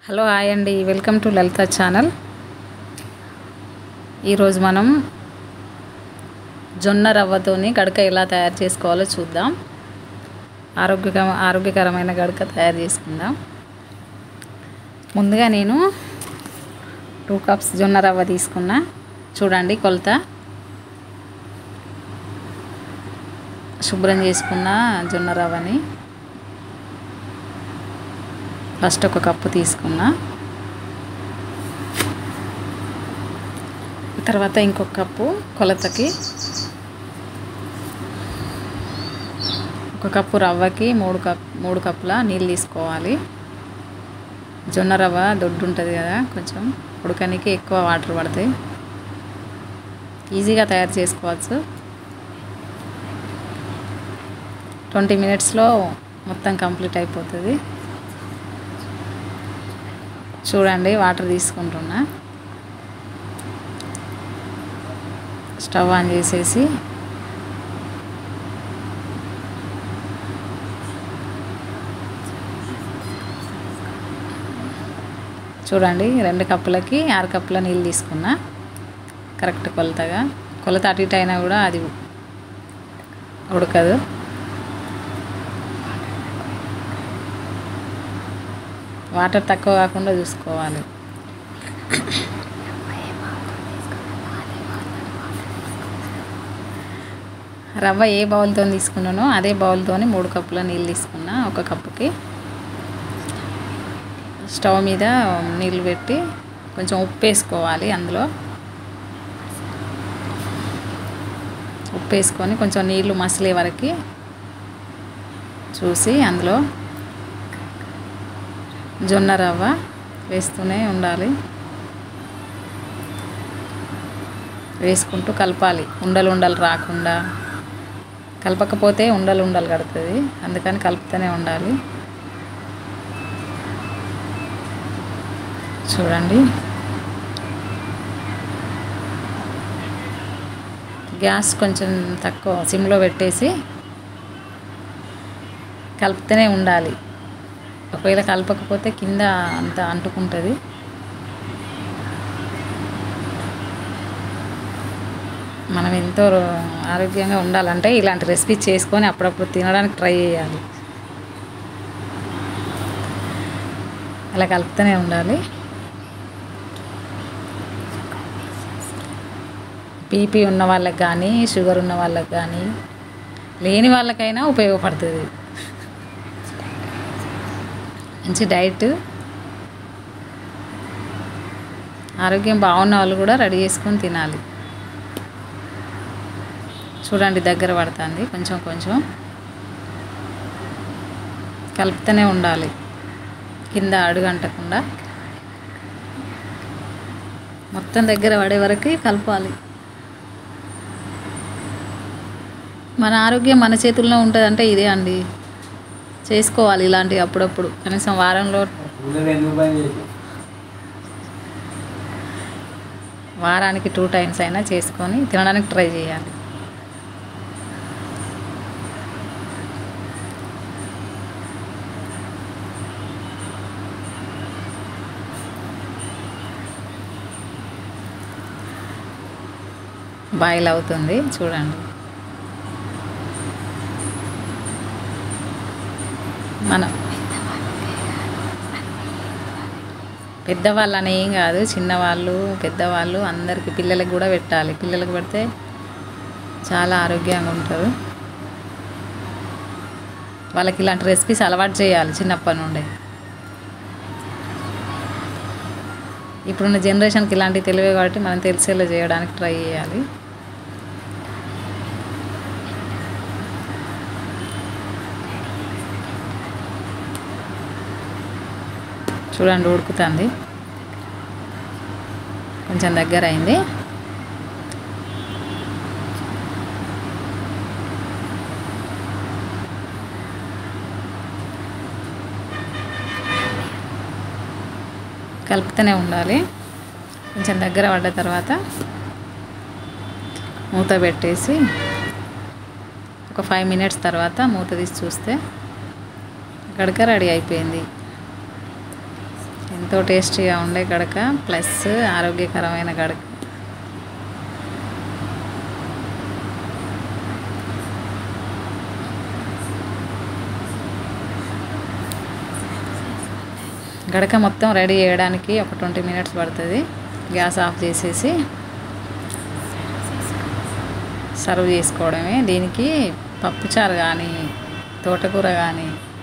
hello hi అండి welcome to Lalitha channel ఈరోజు మనం జొన్న రవ్వతోని గడక ఎలా తయారు చేసుకోవాలో చూద్దాం ఆరోగ్యక ఆరోగ్యకరమైన గడక తయారు చేసుకుందాం ముందుగా నేను టూ కప్స్ జొన్న రవ్వ తీసుకున్నా చూడండి కొలత శుభ్రం చేసుకున్న జొన్న రవ్వని ఫస్ట్ ఒక కప్పు తీసుకున్నా తర్వాత ఇంకొక కప్పు కొలతకి ఒక కప్పు రవ్వకి మూడు కప్ మూడు కప్పుల నీళ్ళు తీసుకోవాలి జొన్న రవ్వ దొడ్డు ఉంటుంది కదా కొంచెం ఉడకనికి ఎక్కువ వాటర్ పడతాయి ఈజీగా తయారు చేసుకోవచ్చు ట్వంటీ మినిట్స్లో మొత్తం కంప్లీట్ అయిపోతుంది చూడండి వాటర్ తీసుకుంటున్నా స్టవ్ ఆన్ చేసేసి చూడండి రెండు కప్పులకి ఆరు కప్పుల నీళ్ళు తీసుకున్నా కరెక్ట్ కొలతగా కొలత అటు ఇటు అయినా కూడా అది ఉడకదు వాటర్ తక్కువ కాకుండా చూసుకోవాలి రవ్వ ఏ బౌల్తో తీసుకున్నానో అదే బౌల్తో మూడు కప్పుల నీళ్ళు తీసుకున్నా ఒక కప్పుకి స్టవ్ మీద నీళ్ళు పెట్టి కొంచెం ఉప్పు వేసుకోవాలి అందులో ఉప్పు వేసుకొని కొంచెం నీళ్ళు మసిలే వరకు చూసి అందులో జొన్న రవ్వ వేస్తూనే ఉండాలి వేసుకుంటూ కలపాలి ఉండలు ఉండలు రాకుండా కలపకపోతే ఉండలు ఉండలు కడుతుంది అందుకని కలుపుతూనే ఉండాలి చూడండి గ్యాస్ కొంచెం తక్కువ సిమ్లో పెట్టేసి కలుపుతూనే ఉండాలి ఒకవేళ కలపకపోతే కింద అంత అంటుకుంటుంది మనం ఎంతో ఆరోగ్యంగా ఉండాలంటే ఇలాంటి రెసిపీ చేసుకొని అప్పుడప్పుడు తినడానికి ట్రై చేయాలి అలా కలుపుతూనే ఉండాలి బీపీ ఉన్న వాళ్ళకి కానీ షుగర్ ఉన్న వాళ్ళకి కానీ లేని వాళ్ళకైనా ఉపయోగపడుతుంది మంచి డైట్ ఆరోగ్యం బాగున్న వాళ్ళు కూడా రెడీ చేసుకొని తినాలి చూడండి దగ్గర పడుతుంది కొంచెం కొంచెం కలుపుతూనే ఉండాలి కింద అడుగంటకుండా మొత్తం దగ్గర పడే వరకు కలపాలి మన ఆరోగ్యం మన చేతుల్లో ఉంటుంది అంటే ఇదే అండి చేసుకోవాలి ఇలాంటివి అప్పుడప్పుడు కనీసం వారంలో వారానికి టూ టైమ్స్ అయినా చేసుకొని తినడానికి ట్రై చేయాలి బాయిల్ అవుతుంది చూడండి మనం పెద్దవాళ్ళు అని ఏం కాదు చిన్నవాళ్ళు పెద్దవాళ్ళు అందరికి పిల్లలకు కూడా పెట్టాలి పిల్లలకు పెడితే చాలా ఆరోగ్యంగా ఉంటారు వాళ్ళకి ఇలాంటి రెసిపీస్ అలవాటు చేయాలి చిన్నప్పటి నుండే ఇప్పుడున్న జనరేషన్కి ఇలాంటివి తెలివే కాబట్టి మనం తెలిసేలా చేయడానికి ట్రై చేయాలి చూడండి ఉడుకుతుంది కొంచెం దగ్గర అయింది కలుపుతూనే ఉండాలి కొంచెం దగ్గర పడ్డ తర్వాత మూత పెట్టేసి ఒక ఫైవ్ మినిట్స్ తర్వాత మూత తీసి చూస్తే గడక రెడీ అయిపోయింది ఎంతో టేస్టీగా ఉండే గడక ప్లస్ ఆరోగ్యకరమైన గడక గడక మొత్తం రెడీ చేయడానికి ఒక ట్వంటీ మినిట్స్ పడుతుంది గ్యాస్ ఆఫ్ చేసేసి సర్వ్ చేసుకోవడమే దీనికి పప్పుచారు కానీ తోటకూర కానీ